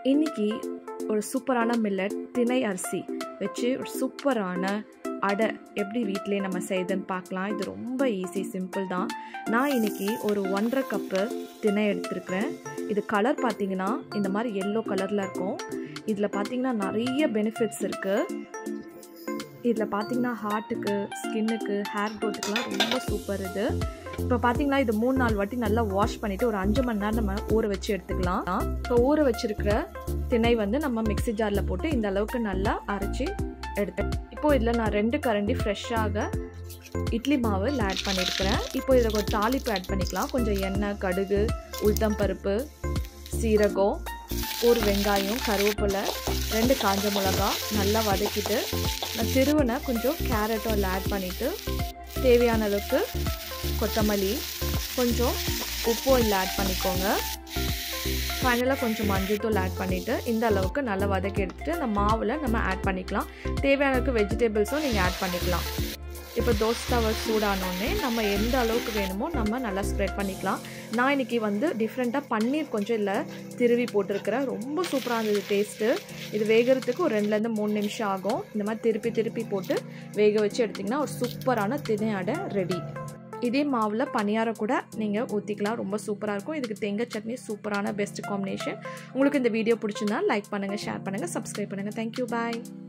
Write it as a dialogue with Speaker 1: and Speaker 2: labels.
Speaker 1: இன்னைக்கு ஒரு சூப்பரான மில்லட் திணை அரிசி வச்சு ஒரு சூப்பரான அடை எப்படி வீட்டிலே நம்ம செய்யுதுன்னு பார்க்கலாம் இது ரொம்ப ஈஸி சிம்பிள் தான் நான் இன்னைக்கு ஒரு ஒன்றரை கப்பு திணை எடுத்திருக்கிறேன் இது கலர் பார்த்தீங்கன்னா இந்த மாதிரி எல்லோ கலரில் இருக்கும் இதில் பார்த்தீங்கன்னா நிறைய பெனிஃபிட்ஸ் இருக்குது இதில் பார்த்தீங்கன்னா ஹார்ட்டுக்கு ஸ்கின்னுக்கு ஹேர் க்ரோத்துக்குலாம் ரொம்ப சூப்பர் இது இப்போ பார்த்தீங்கன்னா இது மூணு நாலு வாட்டி நல்லா வாஷ் பண்ணிவிட்டு ஒரு அஞ்சு மணி நேரம் நம்ம ஊற வச்சு எடுத்துக்கலாம் இப்போ ஊற வச்சிருக்கிற திணை வந்து நம்ம மிக்ஸி ஜாரில் போட்டு இந்த அளவுக்கு நல்லா அரைச்சி எடுத்தேன் இப்போ இதில் நான் ரெண்டு கரண்டி ஃப்ரெஷ்ஷாக இட்லி மாவு இதில் ஆட் பண்ணியிருக்கிறேன் இப்போ இதில் ஒரு தாளிப்பு ஆட் பண்ணிக்கலாம் கொஞ்சம் எண்ணெய் கடுகு உளுத்தம் பருப்பு சீரகம் ஒரு வெங்காயம் கருவேப்பிலை ரெண்டு காஞ்ச மிளகா நல்லா வதக்கிட்டு நான் திருவனை கொஞ்சம் கேரட்டும் அதில் ஆட் பண்ணிவிட்டு தேவையான அளவுக்கு கொத்தமல்லி கொஞ்சம் உப்பும் இதில் ஆட் பண்ணிக்கோங்க ஃபைனலாக கொஞ்சம் மஞ்சள் தூள் ஆட் பண்ணிவிட்டு இந்த அளவுக்கு நல்லா வதக்கி எடுத்துகிட்டு அந்த மாவில் நம்ம ஆட் பண்ணிக்கலாம் தேவையான அளவுக்கு வெஜிடபிள்ஸும் நீங்கள் ஆட் பண்ணிக்கலாம் இப்போ தோசை தவா சூடானோடனே நம்ம எந்த அளவுக்கு வேணுமோ நம்ம நல்லா ஸ்ப்ரெட் பண்ணிக்கலாம் நான் இன்றைக்கி வந்து டிஃப்ரெண்ட்டாக பன்னீர் கொஞ்சம் இல்லை திருவி போட்டிருக்கிறேன் ரொம்ப சூப்பராக இருந்தது டேஸ்ட்டு இது வேகிறதுக்கு ஒரு ரெண்டுலேருந்து மூணு நிமிஷம் ஆகும் இந்த மாதிரி திருப்பி திருப்பி போட்டு வேக வச்சு எடுத்திங்கன்னா ஒரு சூப்பரான திணை அடை ரெடி இதே மாவில் பணியாரம் கூட நீங்கள் ஊற்றிக்கலாம் ரொம்ப சூப்பராக இருக்கும் இதுக்கு தேங்காய் சட்னி சூப்பரான பெஸ்ட் காம்பினேஷன் உங்களுக்கு இந்த வீடியோ பிடிச்சிருந்தா லைக் பண்ணுங்கள் ஷேர் பண்ணுங்கள் சப்ஸ்கிரைப் பண்ணுங்கள் தேங்க்யூ பாய்